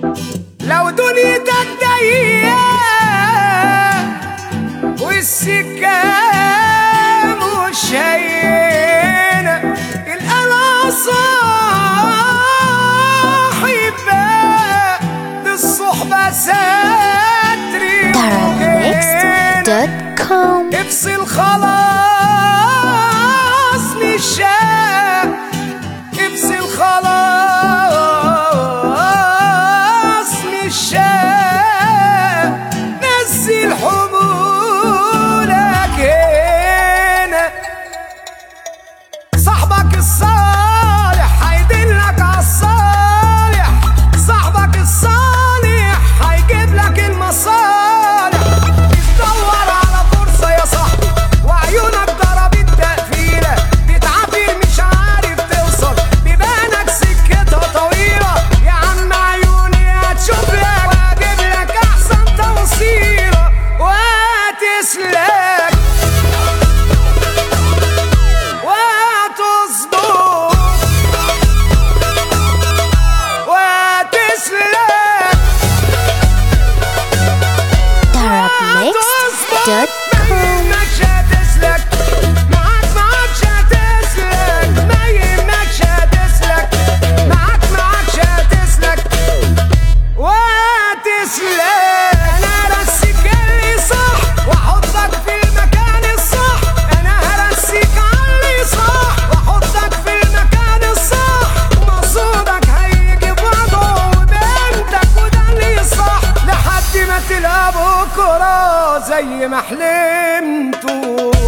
لو دنيتك ضيقة والسكة مش هينة القلق صاحب دي الصحبة ستري وجنة. Therapnext.com افصل خلاص مش شاف افصل خلاص مش شاف نزل حمولك هنا صاحبك الصالح هيدلك عالصالح صاحبك الصالح هيجيب لك المصالح بتدور على فرصة يا صاحبي وعيونك ضربت تقفيلة بتعافر مش عارف توصل بيبانك سكتها طويلة يا عم عيوني هتشوف لك واجيب لك احسن توصيلة وهتسلك وتصبر وتسلك Therapnext.com مش هتسلك معاك معاكش هتسلك ما يهمكش هتسلك معاك معاكش هتسلك وهتسلك انا هرسيك اللي صح واحطك في المكان الصح انا هرسيك علي صح واحطك في المكان الصح مقصودك هيجي بوضعه وبنتك وده اللي صح لحد ما تلقى بكره زي ما حلمتوا